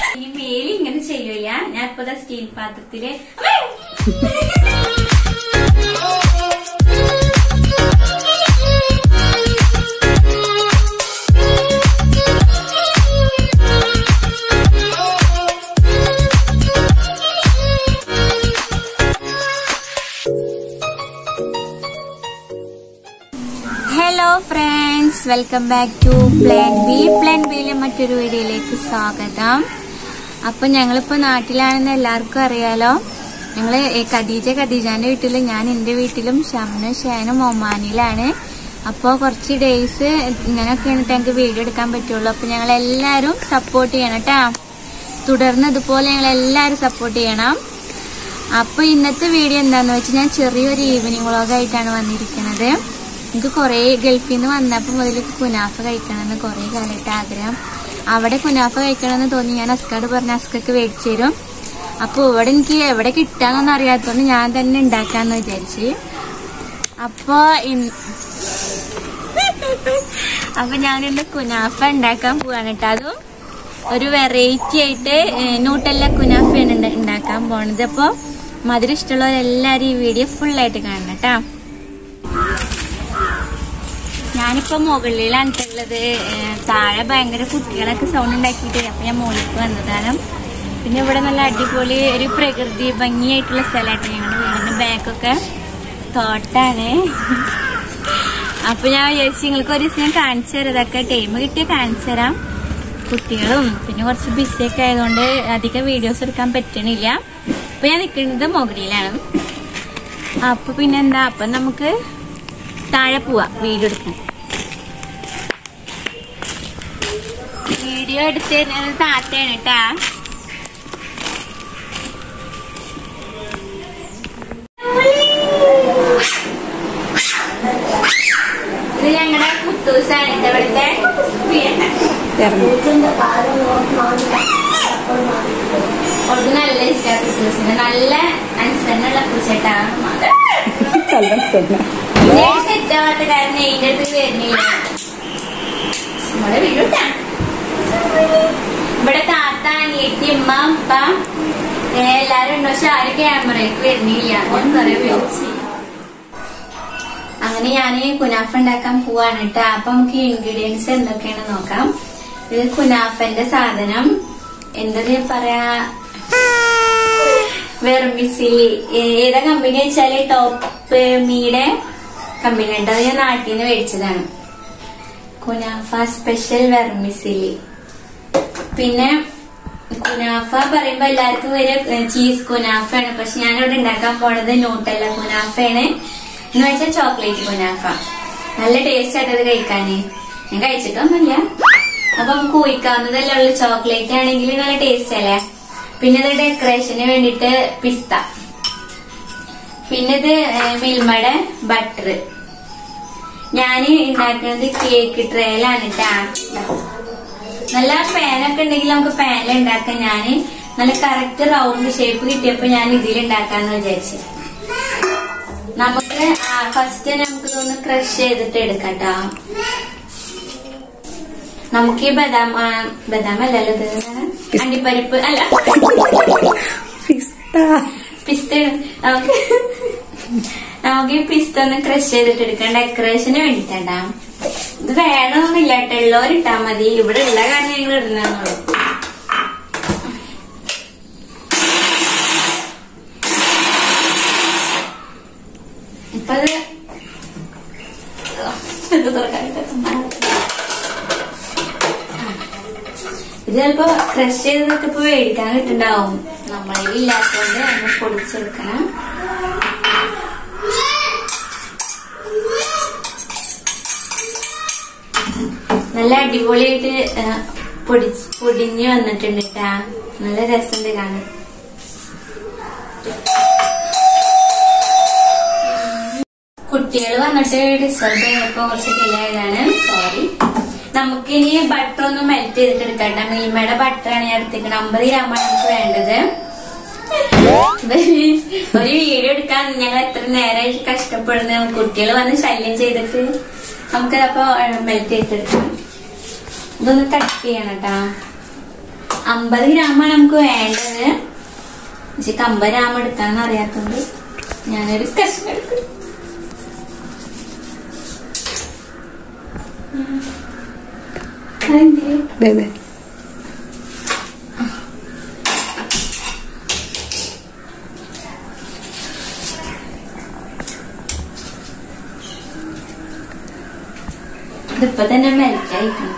ഇനി മേലിൽ ഇങ്ങനെ ചെയ്യൂല ഞാൻ ഇപ്പൊ ദാ സ്റ്റീൽ പാത്രത്തില് hello friends welcome back to plan B plan ബിയിലെ മറ്റൊരു വീഡിയോയിലേക്ക് സ്വാഗതം അപ്പൊ ഞങ്ങളിപ്പോ നാട്ടിലാണെന്ന് എല്ലാവർക്കും അറിയാലോ ഞങ്ങള് ഈ ഖദീജ ഖദീജാന്റെ വീട്ടിലും ഞാൻ എന്റെ വീട്ടിലും ഷംനും ഷാനും ഒമാനിലാണ് അപ്പോൾ കുറച്ച് ഡേയ്സ് ഇങ്ങനെയൊക്കെയാണ് ഞങ്ങൾക്ക് വീഡിയോ എടുക്കാൻ പറ്റുള്ളൂ അപ്പൊ ഞങ്ങൾ എല്ലാവരും സപ്പോർട്ട് ചെയ്യണം കേട്ടാ തുടർന്ന് ഇതുപോലെ ഞങ്ങൾ എല്ലാവരും സപ്പോർട്ട് ചെയ്യണം അപ്പൊ ഇന്നത്തെ വീഡിയോ എന്താന്ന് വെച്ചാൽ ഞാൻ ചെറിയൊരു ഈവനിങ് വ്ളോഗ് ആയിട്ടാണ് വന്നിരിക്കുന്നത് എനിക്ക് കുറേ ഗൾഫിൽ നിന്ന് വന്നപ്പോൾ മുതൽ കുനാഫ കഴിക്കണമെന്ന് കുറേ കാലമായിട്ട് ആഗ്രഹം അവിടെ കുനാഫ കഴിക്കണമെന്ന് തോന്നി ഞാൻ അസ്കാട് പറഞ്ഞ അസ്കക്ക് മേടിച്ചു തരും അപ്പോൾ ഇവിടെ എനിക്ക് എവിടെ കിട്ടാന്നൊന്നും അറിയാത്തതുകൊണ്ട് ഞാൻ തന്നെ ഉണ്ടാക്കാന്ന് വിചാരിച്ച് അപ്പോ ഇൻ- അപ്പൊ ഞാനിന്ന് കുനാഫ ഉണ്ടാക്കാൻ പോവാണ് കേട്ടോ അതും ഒരു വെറൈറ്റി ആയിട്ട് നൂട്ടല്ല കുനാഫയാണ് ഉണ്ട- ഉണ്ടാക്കാൻ പോണത് അപ്പൊ മധുരം ഇഷ്ടമുള്ളവരെല്ലാരും ഈ വീഡിയോ ഫുൾ ആയിട്ട് കാണണം കേട്ടാ ഞാനിപ്പോ മുകളിലാണ് ഉള്ളത് ഏഹ് താഴെ ഭയങ്കര കുട്ടികളൊക്കെ സൗണ്ട് ഉണ്ടാക്കിയിട്ട് അപ്പൊ ഞാൻ മുകളിലേക്ക് വന്നതാണ് പിന്നെ ഇവിടെ നല്ല അടിപൊളി ഒരു പ്രകൃതി ഭംഗിയായിട്ടുള്ള സ്ഥലമായിട്ട് ഞങ്ങളുടെ വീടിന്റെ ബാക്കൊക്കെ തോട്ടാണ് അപ്പൊ ഞാൻ വിചാരിച്ചു നിങ്ങൾക്ക് ഒരു ദിവസം ഞാൻ കാണിച്ചു തരാം ഇതൊക്കെ ടൈം കിട്ടിയ കാണിച്ചു തരാം കുട്ടികളും പിന്നെ കുറച്ച് ബിസിയൊക്കെ ആയതുകൊണ്ട് അധികം വീഡിയോസ് എടുക്കാൻ പറ്റണില്ല അപ്പൊ ഞാൻ നിൽക്കുന്നത് മുകളിലാണ് അപ്പൊ പിന്നെന്താ അപ്പൊ നമുക്ക് താഴെ പോവാ വീഡിയോ എടുക്കാൻ വീഡിയോ എടുത്ത് തരുന്നത് താത്തയാണ് കേട്ടാ ഇത് ഞങ്ങളുടെ കുട്ടൂസാണ് കേട്ടോ ഇവിടുത്തെ പ്രിയട്ട അവൾക്ക് നല്ല ഇഷ്ടമാണ് കുട്ടൂസിന് നല്ല അനുസരണമുള്ള പൂച്ചേട്ടാണ് സെറ്റ് ആവാത്ത കാരണം എന്റെ അടുത്ത് വരുന്നില്ല നമ്മളെ വീടുട്ടാ ഇവിടെ താത്ത അനിയത്തി ഉമ്മ ഉപ്പ ഏ, എല്ലാരും ഉണ്ടോ പക്ഷെ ആരും ക്യാമറയ്ക്ക് വരുന്നില്ല ഞാൻ കുറെ വിളിച്ച് അങ്ങനെ ഞാന് കുനാഫ ഉണ്ടാക്കാൻ പോവാണ് കേട്ടോ അപ്പൊ നമുക്ക് ഇൻഗ്രീഡിയൻസ് എന്തൊക്കെയാണ് നോക്കാം ഇത് കുനാഫന്റെ സാധനം എന്താ പറയാ വെർമിസിലി ഏതാ കമ്പനി വെച്ചാല് ടോപ്പ് മീയുടെ കമ്പനി ഉണ്ട് അത് ഞാൻ നാട്ടിൽ നിന്ന് മേടിച്ചതാണ് കുനാഫ സ്പെഷ്യൽ വെർമിസിലി പിന്നെ കുനാഫ പറയുമ്പോ എല്ലാവർക്കും ഒരു ചീസ് കുനാഫയാണ് പക്ഷെ ഞാനിവിടെ ഉണ്ടാക്കാൻ പോണത് ന്യൂട്ടല്ല കുനാഫയാണ് എന്ന് വെച്ചാൽ ചോക്ലേറ്റ് കുനാഫ നല്ല ടേസ്റ്റ് ആയിട്ട് അത് കഴിക്കാന് ഞാൻ കഴിച്ചിട്ടൊന്നുമില്ല അപ്പൊ നമുക്ക് ഊഹിക്കാവുന്നതല്ലേ ഉള്ളു ചോക്ലേറ്റ് ആണെങ്കിൽ നല്ല ടേസ്റ്റ് അല്ലേ പിന്നെ ഇത് ഡെക്കറേഷന് വേണ്ടിട്ട് പിസ്ത പിന്നെ ഇത് മിൽമയുടെ ബട്ടർ ഞാൻ ഉണ്ടാക്കുന്നത് കേക്ക് ട്രേയിലാണ് കേട്ടാ നല്ല പാനൊക്കെ ഉണ്ടെങ്കിൽ നമുക്ക് പാനിൽ ഉണ്ടാക്കാം ഞാന് നല്ല കറക്റ്റ് റൗണ്ട് ഷേപ്പ് കിട്ടിയപ്പോ ഞാൻ ഇതിൽ ഉണ്ടാക്കാന്ന് വിചാരിച്ചു നമുക്ക് ഫസ്റ്റ് നമുക്ക് ഇതൊന്ന് ക്രഷ് ചെയ്തിട്ട് എടുക്കട്ടോ നമുക്ക് ഈ ബദാം ആ, ബദാം അല്ലല്ലോ ഇത് എന്താണ്? അണ്ടിപ്പരിപ്പ് അല്ല പിസ്ത നമുക്ക് നമുക്ക് ഈ പിസ്ത ഒന്ന് ക്രഷ് ചെയ്തിട്ട് എടുക്കാം ഡെക്കറേഷന് വേണ്ടിട്ടാ ഇത് വേണമെന്നില്ല കേട്ടോ ഉള്ളവരിട്ടാ മതി ഇവിടെ ഉള്ള കാരണം ഞങ്ങൾ ഇടുന്നുള്ളൂ ഇപ്പൊ ഇത് ഇത് തുറക്കാനായിട്ട് ഇത് ചിലപ്പോ ക്രഷ് ചെയ്തതൊക്കെ ഇപ്പൊ മേടിക്കാൻ കിട്ടുണ്ടാവും നമ്മളിൽ ഇല്ലാത്തതുകൊണ്ട് നമ്മൾ പൊടിച്ചെടുക്കണം നല്ല അടിപൊളിയായിട്ട് ആ, പൊടിച്ച് പൊടിഞ്ഞ് വന്നിട്ടുണ്ട് കേട്ടാ നല്ല രസമുണ്ട് കാണാൻ കുട്ടികൾ വന്നിട്ട് ഡിസ്റ്റർബ് ചെയ്തപ്പോ കുറച്ച് കിലായതാണ് സോറി നമുക്കിനി ബട്ടർ ഒന്ന് മെൽറ്റ് ചെയ്തിട്ട് എടുക്കട്ടെ മിൽമയുടെ ബട്ടറാണ് ഞാൻ എടുത്തിരിക്കുന്നത് അമ്പത് ഗ്രാമാണ് നമുക്ക് വേണ്ടത് ഒരു വീഡിയോ എടുക്കാൻ ഞങ്ങൾ എത്ര നേരമായിട്ട് കഷ്ടപ്പെടുന്നത് കുട്ടികൾ വന്ന് ശല്യം ചെയ്തിട്ട് നമുക്കതപ്പോ മെൽറ്റ് ചെയ്തെടുക്കാം ഇതൊന്ന് കട്ട് ചെയ്യണം കേട്ടാ അമ്പത് ഗ്രാമാണ് നമുക്ക് വേണ്ടത് പക്ഷെ അമ്പത് ഗ്രാം എടുക്കാന്ന് അറിയാത്തോണ്ട് ഞാനൊരു കഷ്ണം എടുക്കും അതെന്തേ ദേ, ദേ. ഇതിപ്പോ തന്നെ മെൽറ്റ് ആയിക്കണം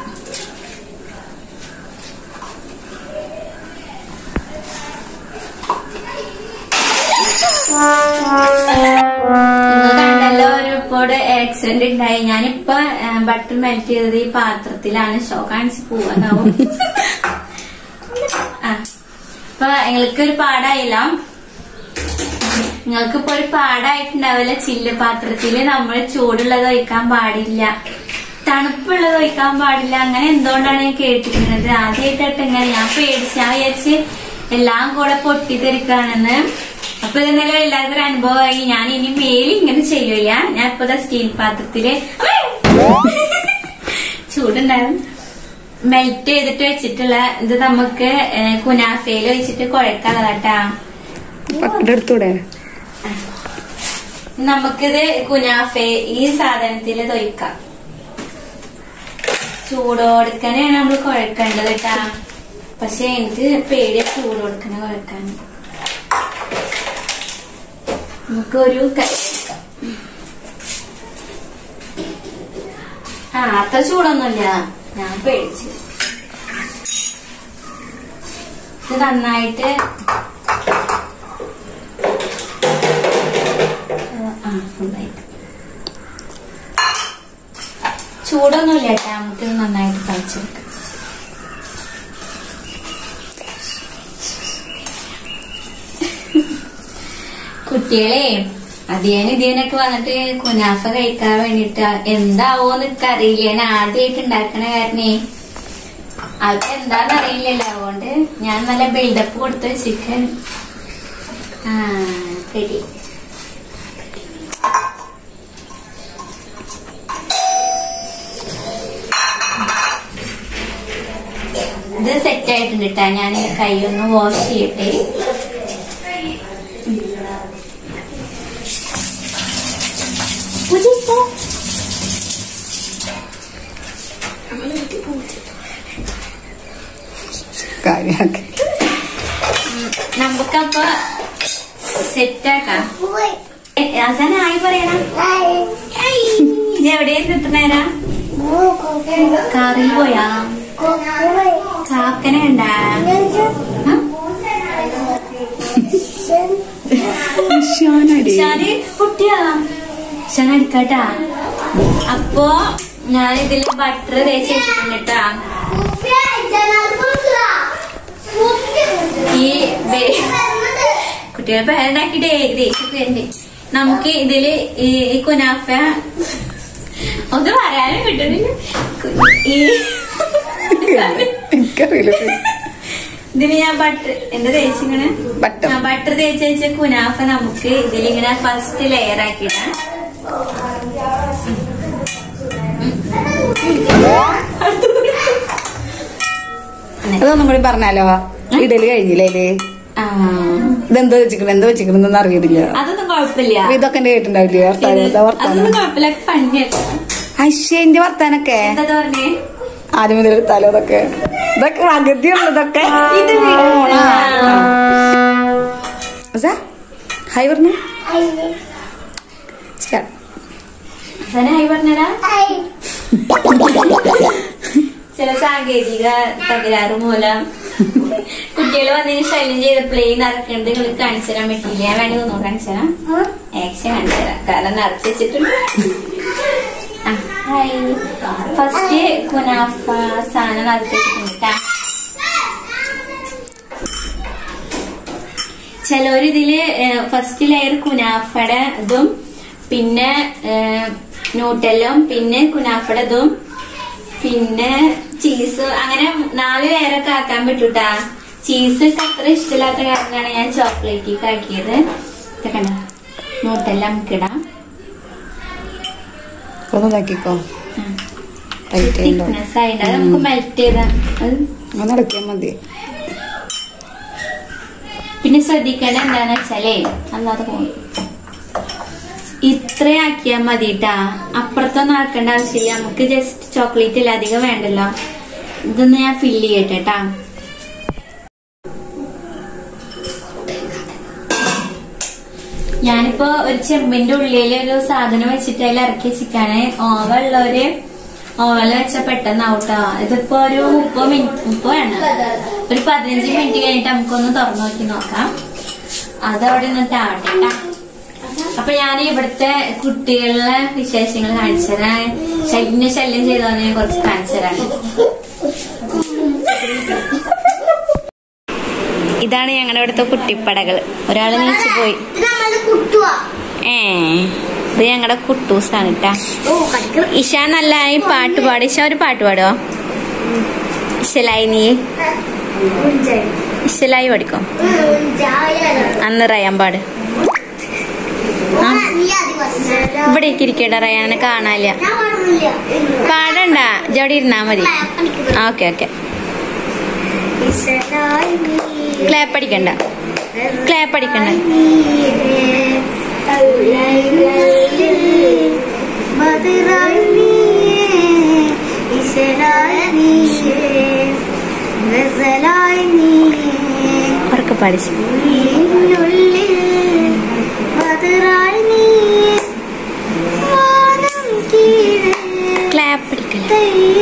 നിങ്ങൾ കണ്ടല്ലോ ഒരു ഇപ്പോൾ ആക്സിഡന്റ് ഉണ്ടായി ഞാനിപ്പോ ബട്ടർ മെൽറ്റ് ചെയ്തത് ഈ പാത്രത്തിലാണ് ഷോ കാണിച്ച് പോവാനാവും ആ അപ്പൊ നിങ്ങൾക്ക് ഒരു പാടായില്ല നിങ്ങൾക്ക് ഇപ്പൊ ഒരു പാടായിട്ടുണ്ടാവില്ല ചില്ല് പാത്രത്തില് നമ്മൾ ചൂടുള്ളത് ഒഴിക്കാൻ പാടില്ല തണുപ്പുള്ളത് ഒഴിക്കാൻ പാടില്ല അങ്ങനെ എന്തുകൊണ്ടാണ് ഞാൻ കേട്ടിരിക്കുന്നത് ആദ്യമായിട്ടായിട്ട് ഇങ്ങനെ ഞാൻ പേടിച്ച് ഞാൻ വിചാരിച്ച് എല്ലാം കൂടെ പൊട്ടിത്തെറിക്കാണെന്ന് അപ്പൊ ഇതെന്നാലും എല്ലാവർക്കും ഒരു അനുഭവമായി ഞാൻ ഇനി മേലിൽ ഇങ്ങനെ ചെയ്യൂല ഞാൻ ഇപ്പൊ ദാ സ്റ്റീൽ പാത്രത്തില് ചൂടുണ്ടാവും മെൽറ്റ് ചെയ്തിട്ട് വെച്ചിട്ടുള്ള ഇത് നമുക്ക് കുനാഫയിൽ വെച്ചിട്ട് കുഴക്കാതാട്ടാ പക്കടെ എടുത്തൂടെ നമുക്കിത് കുനാഫെ ഈ സാധനത്തിൽ തൊയ്ക്കാം ചൂടോടുക്കനെയാണ് നമ്മൾ കുഴക്കേണ്ടത് കേട്ടാ പക്ഷെ എനിക്ക് പേടിയ ചൂടോടുക്കനെ കുഴക്കാൻ നമുക്ക് ഒരു കൈ എടുക്കാം. ആ അത്ര ചൂടൊന്നുമില്ല ഞാൻ പേടിച്ചു ഇത് നന്നായിട്ട് ആ ഫുള്ളായിട്ട് ചൂടൊന്നുമില്ല കേട്ടാ നമുക്കിത് നന്നായിട്ട് കഴിച്ചെടുക്കാം കുട്ടികളെ അതിയന് ഇതിയനൊക്കെ വന്നിട്ട് കുനാഫ കഴിക്കാൻ വേണ്ടിട്ട് എന്താവോന്ന് എനിക്ക് അറിയില്ല ഞാൻ ആദ്യമായിട്ട് ഉണ്ടാക്കണ കാരണേ അവർക്ക് എന്താന്ന് അറിയില്ലല്ലോ അതുകൊണ്ട് ഞാൻ നല്ല ബിൽഡപ്പ് കൊടുത്ത് ചിക്കൻ ആ റെഡി ഇത് സെറ്റ് ആയിട്ടുണ്ട് കേട്ടാ ഞാൻ കൈ ഒന്ന് വാഷ് ചെയ്യട്ടെ പൂജിച്ചോ? കാര്യാക്കി നമുക്കപ്പൊ സെറ്റ് ആക്കാം അവസാനം ആയി പറയണം ഇത് എവിടെയായിരുന്നു ഇത്ര നേരം കാറിൽ പോയാ കാക്കനെ കണ്ടാ ആ? ഉഷാനടി. ഷാന് കുട്ടിയാ ഷാൻ അടിക്കാട്ടാ അപ്പൊ ഞാൻ ഇതിൽ ബട്ടർ തേച്ച് വെച്ചിട്ടുണ്ട് കേട്ടാ ഈ ബേ- കുട്ടികളെ പേരുണ്ടാക്കിട്ട് ഏകദേശം നമുക്ക് ഇതില് ഈ ഈ കുനാഫ ഒന്ന് പറയാനും കിട്ടുന്നില്ല കു- ഈ എനിക്കറിയില്ല ഇതില് ഞാൻ ബട്ടർ എന്താ തേച്ചിങ്ങനെ Butter. ബട്ടർ തേച്ച് വെച്ച കുനാഫ നമുക്ക് ഇതിലിങ്ങനെ ഫസ്റ്റ് ലെയർ ആക്കിയിടാം അതൊന്നും കൂടി പറഞ്ഞാലോ ഇടല് കഴിഞ്ഞില്ലേ ഇതില്? ആ, ഇതെന്തോ വെച്ചിക്കണ എന്തോ വെച്ചിക്കണെന്നൊന്നും അറിയില്ല അതൊന്നും കുഴപ്പമില്ല അപ്പൊ ഇതൊക്കെ എന്റെ കേട്ടിണ്ടാവില്ലേ വർത്താനം ഇത് എന്താ വർത്താനം അതൊന്നും കുഴപ്പമില്ല ഫണ്ണിയാട്ടോ അശ്ശേന്റെ വർത്താനൊക്കെ എന്താ പറഞ്ഞേ ആദ്യം മുതൽ എടുത്താലോ ഇതൊക്കെ ഇതൊക്കെ പകുതിയുള്ളതൊക്കെ ഇത് വിടണ്ട. ഹായ് പറഞ്ഞു അവസാനം ഹായ് പറഞ്ഞടാ ചില സാങ്കേതിക തകരാറ് മൂലം കുട്ടികൾ വന്നതിന് ശല്യം ചെയ്തപ്പോഴേ നടക്കേണ്ടത് നിങ്ങൾക്ക് കാണിച്ചു തരാൻ പറ്റിയില്ല ഞാൻ വേണമെങ്കിൽ ഒന്നും കാണിച്ചു തരാം ആക്ഷൻ കാണിച്ചു തരാം കാരണം നടത്തി വെച്ചിട്ടുണ്ട് ഹായ് ഫസ്റ്റ് കുനാഫ സാധനം നടത്തി വെച്ചിട്ടുണ്ട് ട്ടാ. ചിലവര് ഇതില് ഫസ്റ്റ് ലെയർ കുനാഫയുടെ ഇതും പിന്നെ ന്യൂട്ടെല്ലും പിന്നെ കുനാഫയുടെ ഇതും പിന്നെ ചീസ് അങ്ങനെ നാല് ലെയറൊക്കെ ആക്കാൻ പറ്റൂട്ടാ ചീസ് അത്ര ഇഷ്ടമില്ലാത്ത കാരണമാണ് ഞാൻ ചോക്ലേറ്റിക്ക് ആക്കിയത് ഇതൊക്കെ കണ്ടോ ന്യൂട്ടെല്ലാം നമുക്ക് ഇടാം ഒന്ന് നോക്കിക്കോ ടൈറ്റ് ചെയ്യുന്നുണ്ടോ തിക്നെസ് ആയിട്ട് അത് നമുക്ക് മെൽറ്റ് ചെയ്താ അത് ഒന്ന് നടക്കിയാൽ മതി പിന്നെ ശ്രദ്ധിക്കേണ്ട എന്താന്ന് വെച്ചാലേ അല്ലാതെ പോകും ഇത്രയാക്കിയാ മതിട്ടാ അപ്പുറത്തൊന്നും ആക്കേണ്ട ആവശ്യമില്ല നമുക്ക് ജസ്റ്റ് ചോക്ലേറ്റ് അല്ല അധികം വേണ്ടല്ലോ ഇതൊന്ന് ഞാൻ ഫില്ല് ചെയ്യട്ടെ ട്ടാ ഞാനിപ്പോ ഒരു ചെമ്പിന്റെ ഉള്ളിൽ ഒരു സാധനം വെച്ചിട്ട് അതിൽ ഇറക്കി വെച്ചിട്ടാണ് ഓവുള്ളവര് ഓവനിൽ വെച്ച പെട്ടെന്നാവൂട്ടാ ഇതിപ്പോ ഒരു മുപ്പത് മിനിറ്റ് മുപ്പത് വേണം ഒരു പതിനഞ്ച് മിനിറ്റ് കഴിഞ്ഞിട്ട് നമുക്കൊന്ന് തുറന്നു നോക്കി നോക്കാം അതവിടെ നിന്നിട്ട് ആവട്ടെ ട്ടാ. അപ്പൊ ഞാൻ ഇവിടുത്തെ കുട്ടികളുടെ വിശേഷങ്ങൾ കാണിച്ചു തരാൻ ശല്യം ശല്യം ചെയ്തവനെ കുറച്ച് കാണിച്ചു തരാണ് ഇതാണ് ഞങ്ങളുടെ ഇവിടുത്തെ കുട്ടിപ്പടകൾ ഒരാള് നീച്ചു പോയി നമ്മള് കുട്ടുവാ ഏ ഇത് ഞങ്ങളുടെ കുട്ടൂസാണ് കേട്ടാ ഓ കളിക്കണം ഇഷ നല്ല പാട്ട് പാടും ഇഷ ഒരു പാട്ട് പാടുവോ ഇഷലായി നീ ഇഷലായി പഠിക്കോ അന്ന് റയാൻ പാട് ആ. ഇവിടെ ഇരിക്കട്ടെ റയാനെ കാണാനില്ല ഞാൻ പാടുന്നില്ല പാടണ്ട ജോടി ഇരുന്നാ മതി ഓക്കെ ഓക്കെ ക്ലാപ്പ് അടിക്കണ്ട ക്ലാപ്പ് അടിക്കണ്ട ഉറക്കെ പാടിച്ചു ക്ലാപ്പ് അടിക്കല്ല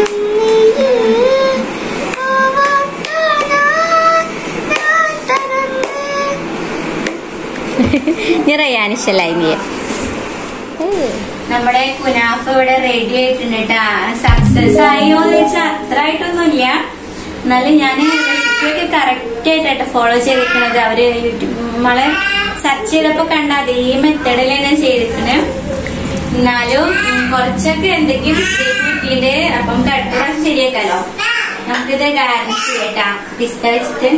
ഞാൻ റയാൻ ഇഷലായി നീ നമ്മുടെ കുനാഫ് ഇവിടെ റെഡി ആയിട്ടുണ്ട് കേട്ടാ സക്സസ് ആയോ എന്ന് വെച്ചാൽ അത്ര ആയിട്ടൊന്നുമില്ല എന്നാലും ഞാൻ റെസിപ്പി ഒക്കെ കറക്റ്റ് ആയിട്ടാണ് ഫോളോ ചെയ്തിരിക്കുന്നത് അവര് യൂട്യൂബ് നമ്മളെ സെർച്ച് ചെയ്തപ്പോ കണ്ട അതേ മെത്തഡിലാണ് ചെയ്തിരിക്കുന്നത് എന്നാലും ഉം, കുറച്ചൊക്കെ എന്തൊക്കെയും മിസ്റ്റേക്ക് പറ്റിയിട്ട് അപ്പം അടുത്ത പ്രാവശ്യം ശരിയാക്കാലോ നമുക്കിത് ഗാർണിഷ് ചെയ്യട്ടാ പിസ്ത വെച്ചിട്ട്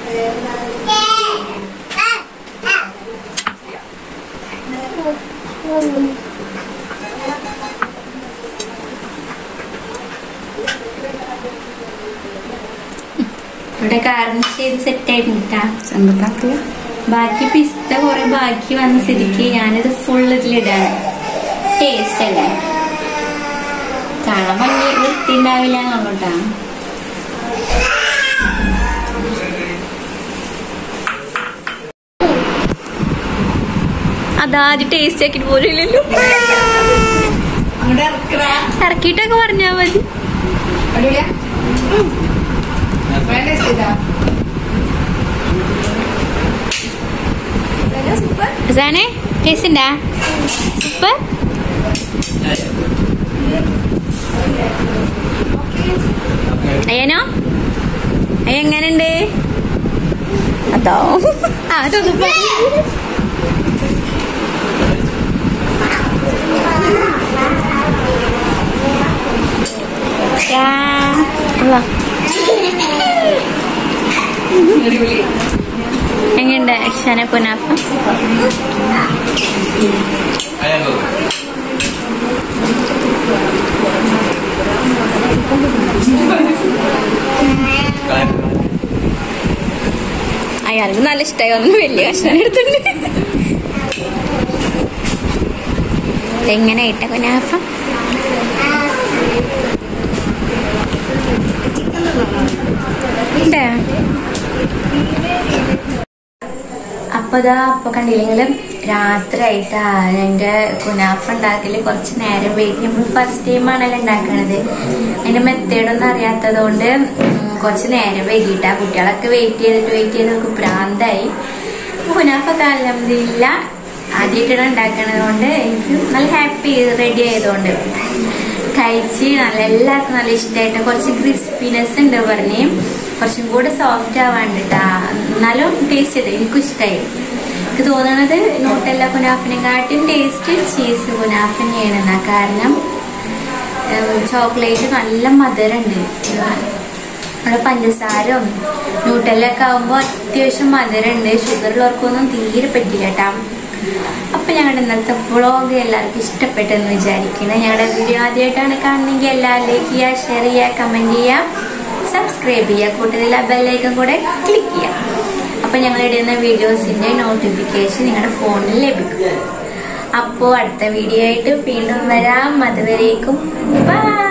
ഇവിടെ ഗാർണിഷ് ചെയ്ത് സെറ്റ് ആയിട്ടാ ചെമ്പത്താക്കില്ല ബാക്കി പിസ്ത കുറെ ബാക്കി വന്ന സ്ഥിതിക്ക് ഞാനിത് ഫുൾ ഇതിലിടാണ് ടേസ്റ്റ് അല്ലേ കാണാൻ ഭംഗി വൃത്തി ഉണ്ടാവില്ല എന്നുള്ളൂട്ടാ അതാദ്യം ടേസ്റ്റ് ആക്കിട്ട് പോലും ഇല്ലല്ലോ അങ്ങോട്ട് ഇറക്കടാ ഇറക്കിയിട്ടൊക്കെ പറഞ്ഞാ മതി അടിപൊളിയാ വേണ്ട ചെയ്താ സൂപ്പർ സാനെ ടേസ്റ്റ് ഉണ്ടാ സൂപ്പർ അയ്യനോ അയ്യ എങ്ങനുണ്ട് അതോ ആ അതൊന്നും പറ- യാ. ഉവ്വ. അടിപൊളി എങ്ങനെയുണ്ട് അക്ഷന കുനാഫ അയാൾക്ക് നല്ല ഇഷ്ടമായി ഒന്ന് വലിയ കഷ്ണം എടുത്തിട്ടുണ്ട് എങ്ങനെ ഇട്ട കുനാഫ ഉണ്ട് അപ്പൊ ഇതാ അപ്പൊ കണ്ടില്ലെങ്കിലും രാത്രി ആയിട്ടാ എന്റെ കുനാഫ ഉണ്ടാക്കല് കുറച്ച് നേരം വൈകി നമ്മൾ ഫസ്റ്റ് ടൈം ആണല്ലോ ഉണ്ടാക്കണത് അതിന്റെ മെത്തേഡൊന്നും അറിയാത്തത് കൊണ്ട് കുറച്ച് നേരം വൈകിട്ടാ കുട്ടികളൊക്കെ വെയിറ്റ് ചെയ്തിട്ട് വെയിറ്റ് ചെയ്ത് നമുക്ക് ഭ്രാന്തായി കുനാഫ കാലമില്ല ആദ്യമായിട്ടാണ് ഉണ്ടാക്കണത് കൊണ്ട് എനിക്ക് നല്ല ഹാപ്പി റെഡി ആയതുകൊണ്ട് കഴിച്ച് നല്ല എല്ലാവർക്കും നല്ല ഇഷ്ടമായിട്ട് കുറച്ച് ക്രിസ്പിനെസ് ഉണ്ട് പറഞ്ഞ് കുറച്ചും കൂടെ സോഫ്റ്റ് ആവാണ്ടിട്ടാ എന്നാലും ടേസ്റ്റ് ചെയ്ത് എനിക്കും ഇഷ്ടമായി എനിക്ക് തോന്നണത് നോട്ടെല്ല കുനാഫിനെക്കാട്ടും ടേസ്റ്റ് ചീസ് കുനാഫിനെയാണ് കാരണം ചോക്ലേറ്റ് നല്ല മധുരമുണ്ട് നമ്മുടെ പഞ്ചസാരയും ന്യൂട്ടെല്ലൊക്കെ ആകുമ്പോൾ അത്യാവശ്യം മധുരമുണ്ട് ഷുഗറുള്ളവർക്കൊന്നും തീരെ പറ്റില്ല കേട്ടാ അപ്പൊ ഞങ്ങളുടെ ഇന്നത്തെ വ്ളോഗ് എല്ലാവർക്കും ഇഷ്ടപ്പെട്ടെന്ന് വിചാരിക്കുന്നു ഞങ്ങളുടെ വീഡിയോ ആദ്യമായിട്ടാണ് കാണുന്നെങ്കിൽ എല്ലാവരും ലൈക്ക് ചെയ്യുക ഷെയർ ചെയ്യുക കമന്റ് ചെയ്യുക സബ്സ്ക്രൈബ് ചെയ്യുക കൂട്ടത്തിൽ ആ ബെല്ലൈക്കൻ കൂടെ ക്ലിക്ക് ചെയ്യുക അപ്പൊ ഞങ്ങൾ ഇടുന്ന വീഡിയോസിന്റെ നോട്ടിഫിക്കേഷൻ നിങ്ങളുടെ ഫോണിൽ ലഭിക്കും അപ്പോ അടുത്ത വീഡിയോ ആയിട്ട് വീണ്ടും വരാം അതുവരേക്കും ബൈ